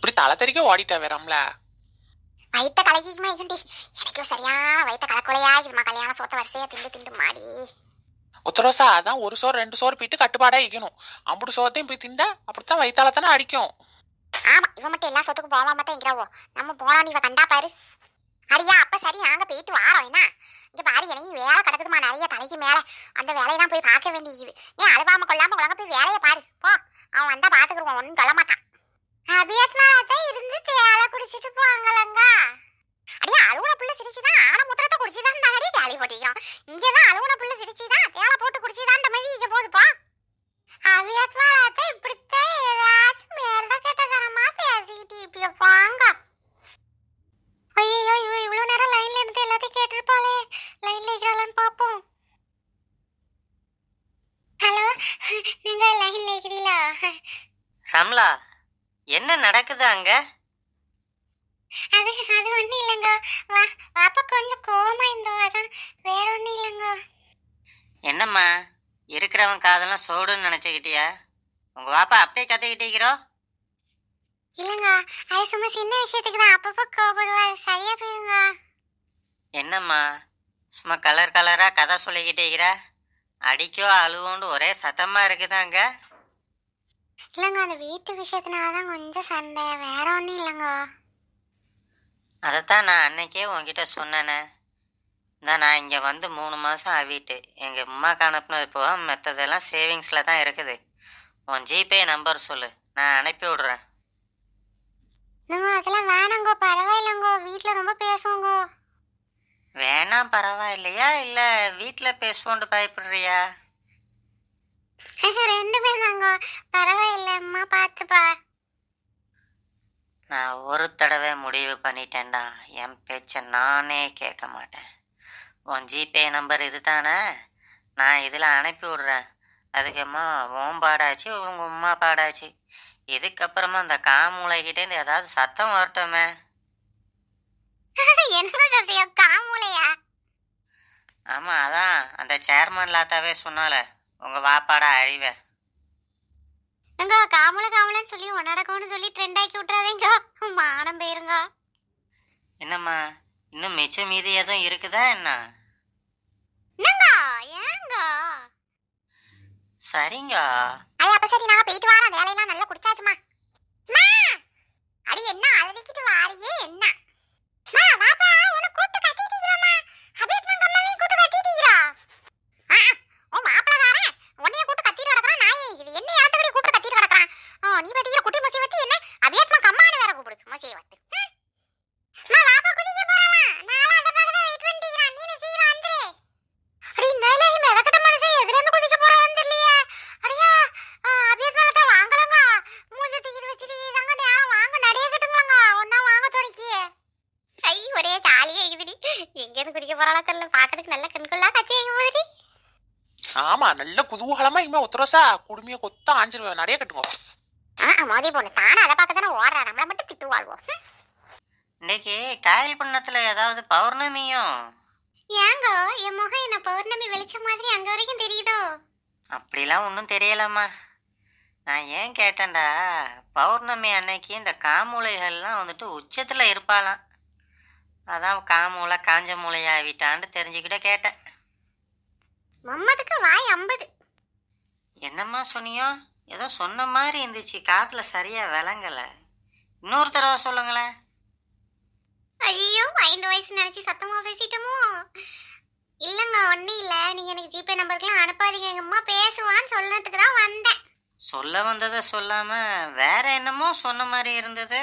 இப்படி தலை தெறிக்க ஓடிட்டா வேறாம்ல வயித்த கலக்கிக்குமா இருக்குண்டி எனக்கு சரியான வயித்த கலக்கொலையா இருக்குமா கல்யாண சோத்த வரிசையா திண்டு திண்டு மாடி உத்தரோசா அதான் ஒரு சோறு ரெண்டு சோறு போயிட்டு கட்டுப்பாடா இருக்கணும் அம்புட்டு சோத்தையும் போய் திண்டா அப்படித்தான் வயித்தால தானே அடிக்கும் ஆமா இவன் மட்டும் எல்லா சொத்துக்கும் போகாம தான் இருக்கிறாவோ நம்ம போனா இவ கண்டா பாரு அடியா அப்ப சரி நாங்க போயிட்டு வாரோம் என்ன இங்க பாரு எனக்கு வேலை கிடக்குதுமா நிறைய தலைக்கு மேல அந்த வேலையெல்லாம் போய் பார்க்க வேண்டியது நீ அழுவாம கொள்ளாம ஒழுங்கா போய் வேலையை பாரு போ அவன் வந்தா பாத்துக்குருவான் ஒன்னும் சொல்ல மாட்டான் அபியத்னாலதான் இருந்து தேலை குடிச்சிட்டு போங்களங்க அடியா அழுகுன புள்ள சிரிச்சுதான் ஆன முத்திரத்தை குடிச்சுதான் நகடி தேலை போட்டிக்கிறோம் இங்கதான் அழுகுன புள்ள சிரிச்சுதான் தேலை போட்டு குடிச்சுதான் மாதிரி இங்க போகுதுப்பா அபியத்னாலதான் இப்படித்தான் ஏதாச்சும் மேல கெட்டதனமா பேசிக்கிட்டு இப்ப வாங்க ஐயோ இவ இவ்வளவு நேரம் லைன்ல இருந்து எல்லாத்தையும் கேட்டிருப்பாளே லைன்ல இருக்கிறாளான்னு பாப்போம் ஹலோ நீங்க லைன்ல இருக்கிறீங்களா ரம்லா என்ன நடக்குது அங்க அது அது ஒண்ணும் இல்லைங்க வா வாப்பா கொஞ்சம் கோவமா இருந்தோ அதான் வேற ஒண்ணும் இல்லைங்க என்னம்மா இருக்கிறவன் காதெல்லாம் சோடுன்னு நினைச்சுக்கிட்டியா உங்க வாப்பா அப்படியே கத்திக்கிட்டீங்களோ இல்லைங்க அது சும்மா சின்ன விஷயத்துக்கு தான் அப்பப்போ கோவப்படுவாரு சரியா போயிருங்க என்னம்மா சும்மா கலர் கலரா கதை சொல்லிக்கிட்டீங்கிற அடிக்கோ அழுவோண்டு ஒரே சத்தமா இருக்குது அங்க இல்லைங்க அந்த வீட்டு விஷயத்தினால தான் கொஞ்சம் சண்டை வேற ஒண்ணும் இல்லைங்க அதைத்தான் நான் அன்னைக்கே உன்கிட்ட சொன்னேனே இந்த நான் இங்கே வந்து மூணு மாதம் ஆகிட்டு எங்கள் அம்மாக்கு அனுப்புனது போக மற்றதெல்லாம் சேவிங்ஸில் தான் இருக்குது உன் ஜிபே நம்பர் சொல்லு நான் அனுப்பி விடுறேன் இல்லைங்க அதெல்லாம் வேணாங்கோ பரவாயில்லைங்கோ வீட்டில் ரொம்ப பேசுவோங்கோ வேணாம் பரவாயில்லையா இல்லை வீட்டில் பேசுவோண்டு பயப்படுறியா ரெண்டுமே தாங்க பரவாயில்ல அம்மா பார்த்துப்பா நான் ஒரு தடவை முடிவு பண்ணிட்டேன்டா என் பேச்சை நானே கேட்க மாட்டேன் உன் ஜிபே நம்பர் இது தானே நான் இதில் அனுப்பி விடுறேன் அதுக்கப்புறமா உன் பாடாச்சு உங்கள் அம்மா பாடாச்சு இதுக்கப்புறமா அந்த காமூளைகிட்டேருந்து ஏதாவது சத்தம் வரட்டுமே என்ன சொல்றியா காமூலையா ஆமாம் அதான் அந்த சேர்மன் லாத்தாவே சொன்னால உங்கள் வாப்பாடா அறிவை எங்க காமூல காமலன்னு சொல்லி ஒன்னடக்கம்னு சொல்லி ட்ரெண்ட் ஆக்கி விட்டுறாதீங்க மானம் போயிருங்க என்னம்மா இன்னும் மிச்சம் மீதி எதுவும் இருக்குதா என்ன என்னங்க ஏங்க சரிங்க அடி அப்ப சரி நாங்க போயிட்டு வரோம் வேலையெல்லாம் நல்லா குடிச்சாச்சுமா அம்மா அடி என்ன அழுதுகிட்டு வாரியே என்ன மா வாப்பா உன்னை கூட்டு கட்டிட்டீங்களா அபேத் மங்க அம்மாவையும் கூட்டு கட்டிட்டீங்களா ஆ ஓ மாப்பிளகாரன் உன்னைய கூட்டு கட்டிட்டு கிடக்குறான் நாயே இது என்ன இடத்தபடி கூட்டு கட்டிட்டு கிடக்குறான் ஓ நீ பத்திக்கிற குட்டி மசி வத்தி என்ன அபேத் மங்க அம்மானு வேற கூப்பிடுது மசி வத்து மா வாப்பா குதிக்க போறலாம் நாளா அந்த பக்கம் தான் வெயிட் பண்ணிட்டீங்கறான் நீ சீக்கிரம் வந்துரு அடி மேலே மெதக்கட்ட மனுஷன் எதுல இருந்து குதிக்க போறான்னு தெரியலையே அடியா அபியத் மேலட்ட வாங்கலங்க மூஞ்ச தூக்கிட்டு வச்சுட்டு தாங்க நேரம் வாங்க நடைய கட்டுங்களங்க ஒன்னா வாங்க தொடக்கி ஐ ஒரே ஜாலியா இருக்குதுடி எங்க இருந்து குடிக்க போறாளோ தெரியல பாக்கிறதுக்கு நல்ல கண்கொள்ளா கச்சி ஆகி போகுதுடி ஆமா நல்ல குதூகலமா இனிமே உத்தரோசா குடுமைய கொத்த ஆஞ்சிருவேன் நிறைய கட்டுங்க ஆ மோதி பொண்ணு தானே அதை பார்க்க தானே ஓடுறா நம்மள மட்டும் திட்டு வாழ்வோம் இன்னைக்கு காயல் பண்ணத்தில் ஏதாவது பௌர்ணமியும் ஏங்க என் முகம் என்ன பௌர்ணமி வெளிச்சம் மாதிரி அங்க வரைக்கும் தெரியுதோ அப்படிலாம் ஒன்றும் தெரியலம்மா நான் ஏன் கேட்டேன்டா பௌர்ணமி அன்னைக்கு இந்த காமூளைகள்லாம் வந்துட்டு உச்சத்தில் இருப்பாளாம் அதான் காமூளை காஞ்ச மூளையாவிட்டான்னு தெரிஞ்சுக்கிட்ட கேட்டேன் மம்மதுக்கு வாய் ஐம்பது என்னம்மா சொன்னியோ ஏதோ சொன்ன மாதிரி இருந்துச்சு காதில் சரியாக விளங்கலை இன்னொரு தடவை சொல்லுங்களேன் ஐயோ ஐந்து வயசு நினைச்சு சத்தமா பேசிட்டோமோ இல்லங்க ஒண்ணும் இல்ல நீங்க எனக்கு ஜிபே நம்பருக்குலாம் அனுப்பாதீங்க எங்க அம்மா பேசுவான்னு சொல்றதுக்கு தான் வந்தேன் சொல்ல வந்ததை சொல்லாமல் வேற என்னமோ சொன்ன மாதிரி இருந்தது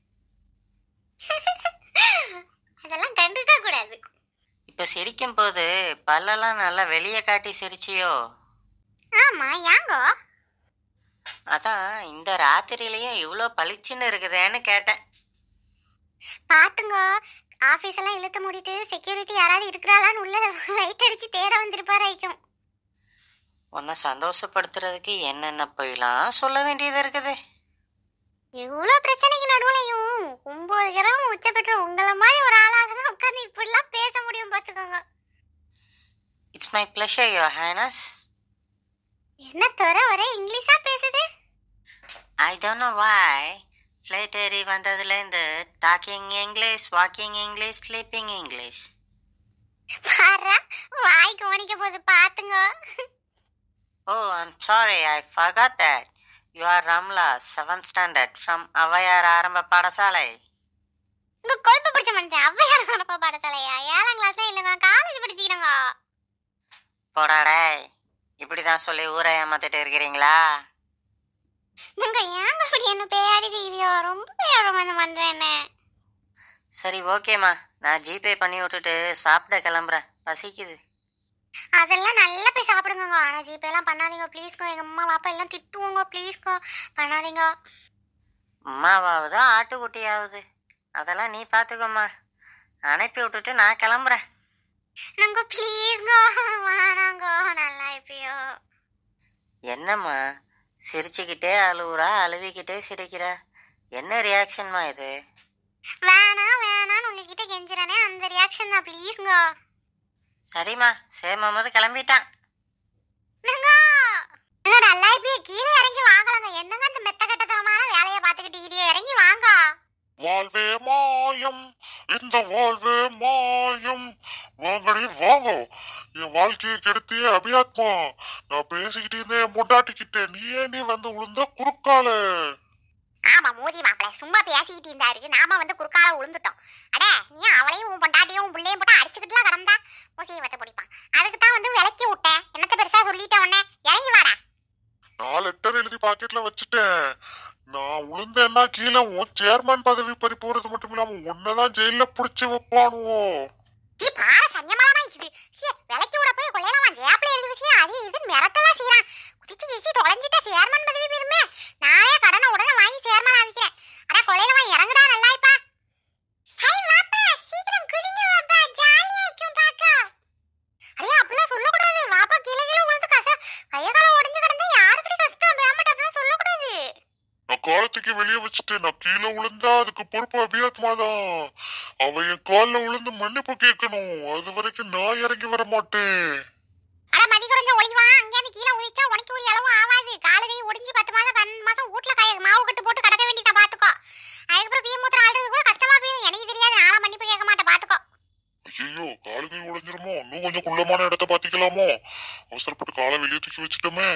அதெல்லாம் கண்டுக்க கூடாது இப்போ சிரிக்கும் போது பல்லெல்லாம் நல்லா வெளியே காட்டி சிரிச்சியோ ஆமா ஏங்கோ அதான் இந்த ராத்திரியிலயும் இவ்வளோ பளிச்சுன்னு இருக்குதேன்னு கேட்டேன் பாத்துங்க ஆபீஸ் எல்லாம் இழுத்து மூடிட்டு செக்யூரிட்டி யாராவது இருக்கிறாளான்னு உள்ள லைட் அடிச்சு தேட வந்திருப்பாராய்க்கும் உன்னை சந்தோஷப்படுத்துறதுக்கு என்னென்ன போயெல்லாம் சொல்ல வேண்டியது இருக்குது இவ்வளவு பிரச்சனைக்கு நடுவுலையும் ஒன்பது கிராம் உச்ச பெற்ற உங்களை மாதிரி ஒரு ஆளாக தான் உட்கார்ந்து இப்படிலாம் பேச முடியும் பாத்துக்கோங்க it's my pleasure your highness என்ன தவிர ஒரே இங்கிலீஷா பேசுது I don't know why flight ஏறி வந்ததுலேருந்து talking English walking English sleeping English பாரு வாய் கவனிக்க போது பாத்துங்க oh I'm sorry I forgot that you are Ramla seventh standard from Avvaiyar ஆரம்ப பாடசாலை உங்க கொழுப்பு பிடிச்ச மனுஷன் அவ்வையார் அனுப்ப பாடசாலையா ஏழாம் கிளாஸ்ல இல்லைங்க காலேஜ் படிச்சுக்கிறோங்க போடாடே இப்படி தான் சொல்லி ஊரை ஏமாத்திட்டு இருக்கிறீங்களா நீங்க ஏங்க இப்படி என்ன பேயாடிக்கிறீங்க ரொம்ப பேயாடம் பண்றேன்னு சரி ஓகேம்மா நான் ஜிபே பண்ணி விட்டுட்டு சாப்பிட கிளம்புறேன் பசிக்குது அதெல்லாம் நல்லா போய் சாப்பிடுங்க ஆனா ஜிபே எல்லாம் பண்ணாதீங்க ப்ளீஸ்க்கோ எங்க அம்மா பாப்பா எல்லாம் திட்டுவோங்க ப்ளீஸ்க்கோ பண்ணாதீங்க அம்மாவாவது ஆட்டுக்குட்டியாவது அதெல்லாம் நீ பார்த்துக்கோம்மா அனுப்பி விட்டுட்டு நான் கிளம்புறேன் நாங்க ப்ளீஸ்ங்கோ வேணாங்கோ நல்லா இருப்பியோ என்னம்மா சிரிச்சுக்கிட்டே அழுவுறா அழுவிக்கிட்டே சிரிக்கிற என்ன ரியாக்ஷன்மா இது வேணாம் வேணாம்னு உங்ககிட்ட கெஞ்சுறேனே அந்த ரியாக்ஷன் தான் ப்ளீஸ்ங்கோ சரிம்மா சேமமது கிளம்பிட்டான் என்னங்க என்ன நல்லா இருப்பியோ கீழே இறங்கி வாங்கலாங்க என்னங்க அந்த மெத்த கட்டத்தனமான வேலையை பார்த்துக்கிட்டு இறங்கி வாங்க வாழ்வே மாயம் இந்த வாழ்வே மாயம் வாங்கடி வாங்க என் வாழ்க்கையை கெடுத்தியே அபியாத்மா நான் பேசிக்கிட்டே இருந்தேன் என் பொண்டாட்டிக்கிட்டே நீ ஏண்டி வந்து விழுந்த குறுக்கால ஆமா மோதி மாப்பிள சும்மா பேசிக்கிட்டு இருந்தாரு நாம வந்து குறுக்கால விழுந்துட்டோம் அடே நீ அவளையும் உன் பொண்டாட்டியும் உன் பிள்ளையும் போட்டு அடிச்சுக்கிட்டுலாம் கடந்தா மூசியை வத்த பிடிப்பான் அதுக்கு தான் வந்து விளக்கி விட்டேன் என்னத்த பெருசா சொல்லிட்டேன் உடனே இறங்கி வாடா நான் லெட்டர் எழுதி பாக்கெட்ல வச்சுட்டேன் நான் விழுந்தேன்னா கீழே உன் சேர்மன் பதவி பறி போறது மட்டும் இல்லாம உன்னதான் ஜெயில புடிச்சு வைப்பானுவோ நீ பார சஞ்சமாலமா இது சீ விளக்கி விட போய் கொள்ளையலாம் ஜேப்ல எழுதி வச்சு அது இது மிரட்டலாம் செய்யறான் குதிச்சு கிசி தொலைஞ்சிட்ட சேர்மன் பதவி பெருமே நானே கடனை உடனே வாங்கி சேர்மன் ஆவிக்கிறேன் அட கொள்ளையில வாங்கி இறங்குடா நல்லா இப்பா ஹை வாப்பா சீக்கிரம் குதிங்க வாப்பா ஜாலியா இருக்கும் பாக்க அடியா அப்படிலாம் சொல்லக்கூடாது வாப்பா கீழே கீழே விழுந்து கச கைய கால உடைஞ்சு கிடந்தா யாருக்கிட்ட கஷ்டம் பேமட்ட அப்படிலாம் சொல்லக்கூடாது நான் காலத்துக்கு வெளியே வச்சுட்டேன் நான் கீழே விழுந்தா அதுக்கு பொறுப்பு அபியாத்மா தான் அவ என் கால்ல விழுந்து மன்னிப்பு கேட்கணும் அது வரைக்கும் நான் இறங்கி வர மாட்டேன் அட மதி குறைஞ்ச ஒளிவா அங்கேருந்து கீழே உதிச்சா உனக்கு ஒரு அளவும் ஆகாது காலு கை ஒடிஞ்சு பத்து மாசம் பன்னெண்டு மாசம் வீட்டுல கை மாவு கட்டு போட்டு கிடக்க வேண்டியதை பாத்துக்கோ அதுக்கப்புறம் பீ மூத்திரம் ஆடுறது கூட கஷ்டமா போயிடும் எனக்கு தெரியாது நானும் மன்னிப்பு கேட்க மாட்டேன் பாத்துக்கோ ஐயோ காலு கை உடைஞ்சிருமோ இன்னும் கொஞ்சம் குள்ளமான இடத்த பாத்திக்கலாமோ அவசரப்பட்டு காலை வெளியே தூக்கி வச்சுட்டோமே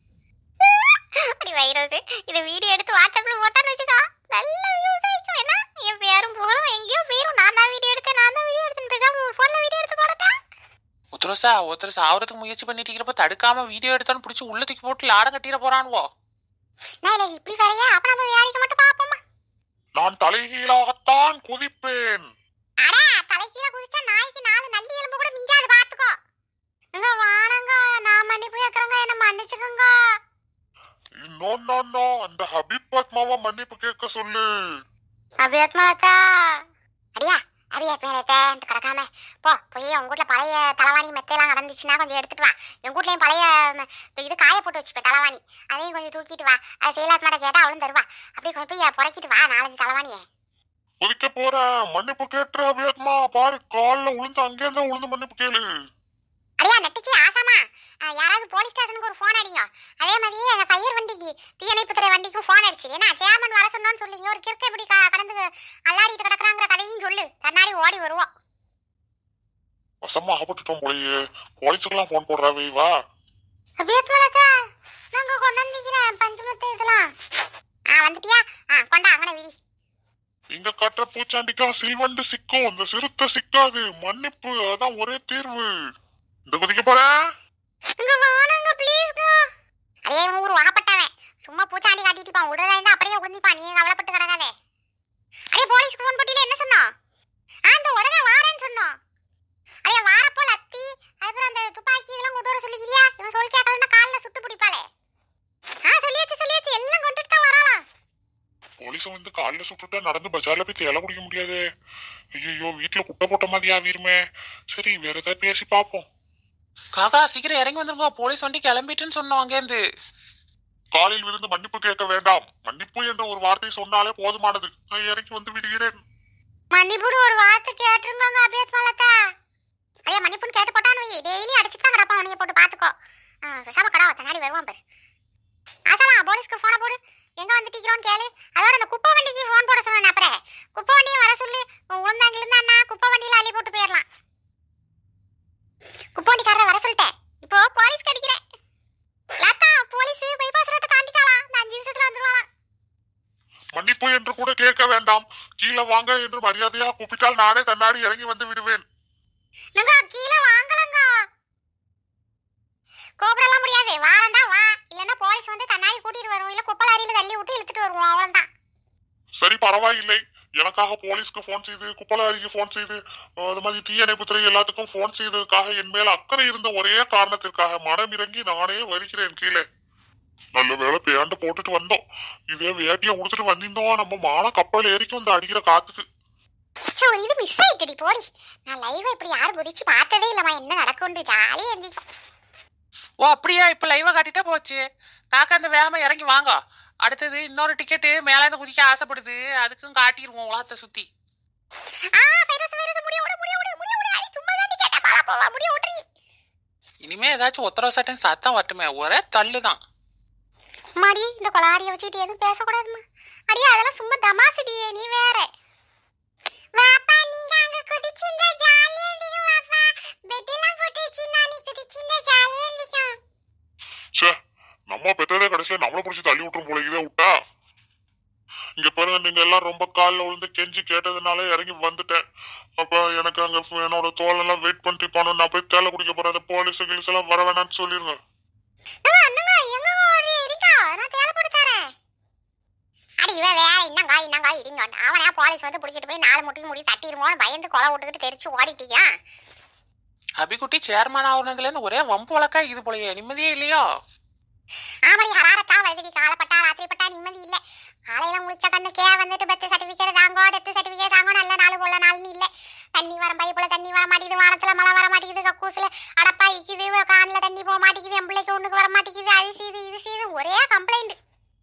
அப்படி வைரஸ் இதை வீடியோ எடுத்து வாட்ஸ்அப்ல போட்டான்னு வச்சுக்கோ நல்ல வியூஸ் ஆயிக்கும் என்ன என் பேரும் புகழும் எங்கேயோ போயிரும் நான் தான் வீடியோ எடுத்தேன் நான் தான் வீடியோ எடுத்தேன் பேசாம போன்ல வீடியோ எடுத்து போடட்டா உத்தரசா ஒருத்தர் சாவறதுக்கு முயற்சி பண்ணிட்டு இருக்கிறப்ப தடுக்காம வீடியோ எடுத்தாலும் பிடிச்சி உள்ள தூக்கி போட்டு லாட கட்டிட போறானுவோ நான் இல்லை இப்படி வரையா அப்ப நம்ம வியாதிக்க மட்டும் பாப்போமா நான் தலைகீழாகத்தான் குதிப்பேன் அடா தலைக்கீழ குதிச்சா நாய்க்கு நாலு நல்லி எலும்பு கூட மிஞ்சாது பாத்துக்கோ இங்க வானங்க நான் மன்னிப்பு கேக்குறேங்க என்ன மன்னிச்சுக்கோங்க நோ நோ நோ அந்த ஹபீப் பத்மாவா மன்னிப்பு கேட்க சொல்லு அபியத்மாத்தா அடியா அபியத்மேலத்தேன்ட்டு கிடக்காம போ போய் உங்க வீட்ல பழைய தலைவாணி மெத்தையெல்லாம் கிடந்துச்சுன்னா கொஞ்சம் எடுத்துட்டு வா எங்க வீட்லயும் பழைய ம, இது காய போட்டு வச்சுப்பேன் தலைவாணி அதையும் கொஞ்சம் தூக்கிட்டு வா அது செயலாத்மாட்ட கேட்டா அவளும் தருவா அப்படியே கொஞ்சம் போய் புறக்கிட்டு வா நாலஞ்சு தலைவாணியை குதிக்க போறேன் மன்னிப்பு கேட்டுற அபியாத்மா பாரு கால்ல விழுந்து அங்கே இருந்தா விழுந்து மன்னிப்பு கேளு அடியா நெட்டுச்சி ஆசாமா அஹ், யாராவது போலீஸ் ஸ்டேஷனுக்கு ஒரு ஃபோன் அடிங்க அதே மாதிரி அந்த ஃபயர் வண்டிக்கு தீயணைப்புத்துறை வண்டிக்கும் ஃபோன் அடிச்சு ஏன்னா சேர்மன் வர சொன்னோன்னு சொல்லிங்க ஒரு கிறுக்கு இப்படி க- கடந்து அல்லாடிட்டு கிடக்குறாங்கிற கதையும் சொல்லு தன்னாடி ஓடி வருவோம் வசமா ஆகப்பட்டுட்டோம் போலயே போலீஸுக்கெல்லாம் போன் போடுறாவே வா அபியத்மலக்கா நாங்க கொண்டு வந்திக்கிறேன் பஞ்சமத்தை இதெல்லாம் ஆ வந்துட்டியா ஆ கொண்டா அங்கன விரி இங்க கட்டுற பூச்சாண்டிக்கா சில்வண்டு சிக்கும் இந்த சிறுத்தை சிக்காது மன்னிப்பு அதான் ஒரே தீர்வு இந்த குதிக்க போறேன் இங்க வாணுங்க ப்ளீஸ்ங்க அடே இவன் ஊர் வாகப்பட்டவன் சும்மா பூச்சாண்டி காட்டிட்டு இருப்பான் உடனே இருந்தா அப்படியே உழுந்திப்பான் நீ கவலைப்பட்டு கிடக்காதே அடே போலீஸ்க்கு ஃபோன் போட்டியில என்ன சொன்னோம் ஆ இந்த உடனே வாரேன்னு சொன்னோம் அடே வாரப்போ லத்தி அதுக்கப்புறம் அந்த துப்பாக்கி இதெல்லாம் கொண்டு வர சொல்லிக்கிறியா இவன் சொல் கேட்கலன்னா காலில் சுட்டு பிடிப்பாளே ஆ சொல்லியாச்சு சொல்லியாச்சு எல்லாம் கொண்டுட்டு தான் வராளாம் போலீஸ் வந்து காலைல சுட்டுட்டா நடந்து பஜார்ல போய் தேலை குடிக்க முடியாது ஐயோ வீட்டுல குட்டை போட்ட மாதிரி ஆவிருமே சரி வேற ஏதாவது பேசி பார்ப்போம் காக்கா சீக்கிரம் இறங்கி வந்துருங்க போலீஸ் வண்டி கிளம்பிட்டுன்னு சொன்னோம் அங்கேருந்து காலில் விழுந்து மன்னிப்பு கேட்க வேண்டாம் மன்னிப்பு என்ற ஒரு வார்த்தை சொன்னாலே போதுமானது நான் இறங்கி வந்து விடுகிறேன் மன்னிப்புன்னு ஒரு வார்த்தை கேட்டுருங்க அபியத் மலத்தா ஐயா மன்னிப்புன்னு கேட்டு போட்டான்னு வை டெய்லி அடிச்சுட்டு தான் கிடப்பான் உனிய போட்டு பாத்துக்கோ ஆ, பேசாம கடா தன்னாடி வருவான் பாரு ஆசாமா போலீஸ்க்கு போன போடு எங்க வந்துட்டீங்களோன்னு கேளு அதோட அந்த குப்பை வண்டிக்கு மன்னிப்பு என்று கூட கேட்க வேண்டாம் கீழே வாங்க என்று மரியாதையா கூப்பிட்டால் நானே தன்னாடி இறங்கி வந்து விடுவேன் நங்க கீழே வாங்கலங்க கூப்பிடலாம் முடியாது வாரண்டா வா இல்லன்னா போலீஸ் வந்து தன்னாடி கூட்டிட்டு வரும் இல்ல குப்பை லாரியில தள்ளி விட்டு இழுத்துட்டு வருவோம் அவ்வளவுதான் சரி பரவாயில்லை எனக்காக போலீஸ்க்கு ஃபோன் செய்து குப்பலாரிக்கு ஃபோன் செய்து அஹ், அது மாதிரி தீயணைப்பு துறை எல்லாத்துக்கும் ஃபோன் செய்ததுக்காக என் மேல் அக்கறை இருந்த ஒரே காரணத்திற்காக மனம் இறங்கி நானே வருகிறேன் கீழே நல்ல வேலை பேண்ட போட்டுட்டு வந்தோம் இதே வேட்டியை உடுத்துட்டு வந்திருந்தோம் நம்ம மான கப்பல் ஏறிக்கும் இந்த அடிக்கிற காத்துக்கு சோ இது மிஸ் ஆயிட்டுடி போடி நான் லைவ் இப்படி யாரும் குதிச்சு பார்த்ததே இல்லம்மா என்ன நடக்கும்னு ஜாலியா இருந்துக்கும் ஓ அப்படியா இப்ப லைவா காட்டிட்டா போச்சு காக்கா அந்த வேகமா இறங்கி வாங்க அடுத்தது இன்னொரு டிக்கெட்டு மேல இருந்து குதிக்க ஆசைப்படுது அதுக்கும் காட்டிடுவோம் உலகத்தை சுத்தி ஆ வைரஸ் வைரஸ் முடிய விடு முடிய விடு முடிய விடு அது சும்மா தான் கேட்டா பாலா போவா முடிய விடுறி இனிமே ஏதாச்சும் உத்தரவு சட்டம் சத்தம் வரட்டுமே ஒரே தள்ளுதான் மாடி இந்த கொலாரிய வச்சுட்டு எதுவும் பேசக்கூடாதுமா அடியே அதெல்லாம் சும்மா தமாசுடி நீ வேற வாப்பா நீங்க அங்க குதிச்சிருந்தா ஜாலியா இருந்தீங்க வாப்பா பெட் எல்லாம் போட்டு வச்சிருந்தா நீ குதிச்சிருந்தா ஜாலியா இருந்தீங்க ச்சே நம்ம பெற்றதே கடைசியில நம்மள பிடிச்சி தள்ளி விட்டுரும் போல இதே விட்டா இங்க பாருங்க நீங்க எல்லாம் ரொம்ப காலில் விழுந்து கெஞ்சி கேட்டதுனால இறங்கி வந்துட்டேன் அப்ப எனக்கு அங்க என்னோட தோலெல்லாம் வெயிட் பண்ணிட்டு போனோம் நான் போய் தேலை குடிக்க போறேன் அந்த போலீஸ் கிலீஸ் எல்லாம் வர வேணாம்னு சொல்லிருங்க அம்மா அண்ணங்க எங்க ஓடி இருக்கா நான் தேல போட்டு தரேன் அடி இவ வேற என்னங்க என்னங்க இடிங்க அவனா போலீஸ் வந்து புடிச்சிட்டு போய் நாலு முட்டையும் முடி தட்டிடுமோன்னு பயந்து கொலை விட்டுக்கிட்டு தெரிச்சு ஓடிட்டீங்க அபிக்குட்டி சேர்மன் ஆகுனதுல இருந்து ஒரே வம்பு வழக்கா இது போலயே நிம்மதியே இல்லையோ ஆமாடி ஹராரத்தா வருதுடி காலப்பட்டா ராத்திரி பட்டா நிம்மதி இல்ல காலையில முழிச்ச கண்ணுக்கே வந்துட்டு பத்து சர்டிபிகேட் தாங்கோ டெத்து சர்டிபிகேட் தாங்கோ நல்ல நாள் போல நாள்னு இல்ல தண்ணி வர பைப்புல தண்ணி வர மாட்டேங்குது வானத்துல மழை வர மாட்டேங்குது கக்கூசுல அடப்பா இக்குது கான்ல தண்ணி போக மாட்டேங்குது என் பிள்ளைக்கு ஒண்ணுக்கு வர மாட்டேங்குது அது செய்து இது செய்து ஒரே கம்ப்ளைண்ட்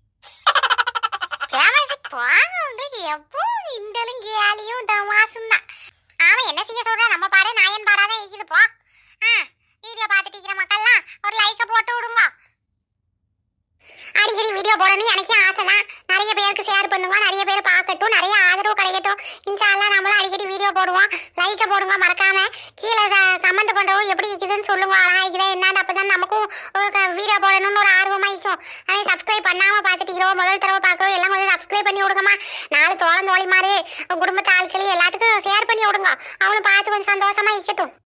கேமரா போங்க உங்களுக்கு எப்போ இண்டலும் கேலியும் தமாசும் தான் ஆமா என்ன செய்ய சொல்ற நம்ம பாடு நாயன் பாடாதான் இருக்குது போ ஆ வீடியோ பார்த்துட்டு இருக்கிற மக்கள்லாம் ஒரு லைக்கை போட்டு விடுங்க அடிக்கடி வீடியோ போடணும் எனக்கும் ஆசை தான் நிறைய பேருக்கு ஷேர் பண்ணுங்க நிறைய பேர் பார்க்கட்டும் நிறைய ஆதரவு கிடைக்கட்டும் இன்ஷால்லாம் நம்மளும் அடிக்கடி வீடியோ போடுவோம் லைக்கை போடுங்க மறக்காம கீழே கமெண்ட் பண்றவங்க எப்படி இருக்குதுன்னு சொல்லுங்க அழகா இருக்குதா என்னன்னு அப்பதான் நமக்கும் வீடியோ போடணும்னு ஒரு ஆர்வமா இருக்கும் அதே சப்ஸ்கிரைப் பண்ணாம பார்த்துட்டு இருக்கிறோம் முதல் தடவை பார்க்குறோம் எல்லாம் கொஞ்சம் சப்ஸ்கிரைப் பண்ணி விடுங்கம்மா நாலு தோழன் தோழி மாதிரி குடும்பத்து ஆட்கள் எல்லாத்துக்கும் ஷேர் பண்ணி விடுங்க அவனும் பார்த்து கொஞ்சம் சந்தோஷமா இருக்கட்டும்